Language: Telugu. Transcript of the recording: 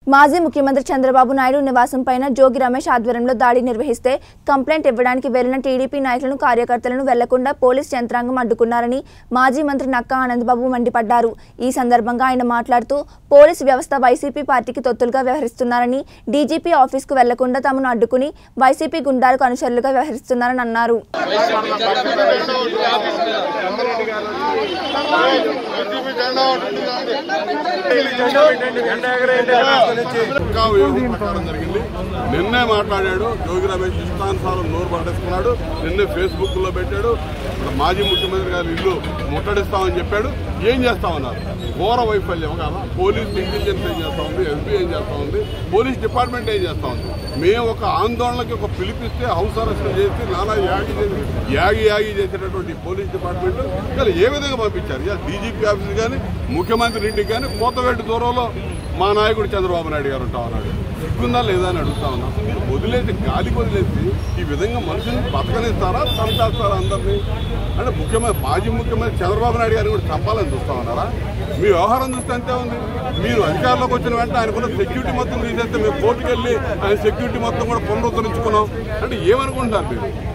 మాజీ ముఖ్యమంత్రి చంద్రబాబు నాయుడు నివాసం పైన జోగి రమేష్ ఆధ్వర్యంలో దాడి నిర్వహిస్తే కంప్లైంట్ ఇవ్వడానికి వెళ్లిన టీడీపీ నాయకులను కార్యకర్తలను వెళ్లకుండా పోలీస్ యంత్రాంగం అడ్డుకున్నారని మాజీ మంత్రి నక్కా ఆనందబాబు మండిపడ్డారు ఈ సందర్భంగా ఆయన మాట్లాడుతూ పోలీస్ వ్యవస్థ వైసీపీ పార్టీకి తొత్తులుగా వ్యవహరిస్తున్నారని డీజీపీ ఆఫీస్కు వెళ్లకుండా తమను అడ్డుకుని వైసీపీ గుండాలకు అనుచరులుగా వ్యవహరిస్తున్నారని అన్నారు ఇంకా వ్యూహం ప్రకారం జరిగింది నిన్నే మాట్లాడాడు యోగి రమేష్ ఇష్టానుసారం నోరు పట్టేసుకున్నాడు నిన్నే ఫేస్బుక్ లో పెట్టాడు ఇప్పుడు మాజీ ముఖ్యమంత్రి గారి ఇల్లు ముట్టడిస్తామని చెప్పాడు ఏం చేస్తామన్నారు ఘోర వైఫల్యం కదా పోలీస్ ఇంటెలిజెన్స్ ఏం చేస్తా ఉంది ఎస్బీ ఏం చేస్తా ఉంది పోలీస్ డిపార్ట్మెంట్ ఏం చేస్తా ఉంది మేము ఒక ఆందోళనకి ఒక పిలిపిస్తే హౌస్ అరెస్ట్ చేసి నానా యాగి చేసి యాగి యాగి చేసేటటువంటి పోలీస్ డిపార్ట్మెంట్ ఇలా ఏ విధంగా పంపించారు ఇలా డీజీపీ ఆఫీస్ కానీ ముఖ్యమంత్రి ఇంటికి కానీ కోతవేటు దూరంలో మా నాయకుడు చంద్రబాబు నాయుడు గారు ఉంటా ఉన్నాడు సిగ్గుందా లేదా అని అడుగుతా ఉన్నా అసలు మీరు వదిలేసి గాలికి వదిలేసి ఈ విధంగా మనుషుల్ని బతకనిస్తారా చంపేస్తారా అందరినీ అంటే ముఖ్యమంత్రి మాజీ ముఖ్యమంత్రి చంద్రబాబు నాయుడు గారిని కూడా చంపాలని చూస్తా ఉన్నారా మీ వ్యవహారం చూస్తే అంతే ఉంది మీరు అధికారంలోకి వచ్చిన వెంటనే ఆయనకున్న సెక్యూరిటీ మొత్తం తీసేస్తే మేము కోర్టుకు వెళ్ళి ఆయన సెక్యూరిటీ మొత్తం కూడా పునరుద్ధరించుకున్నాం అంటే ఏమనుకుంటున్నారు మీరు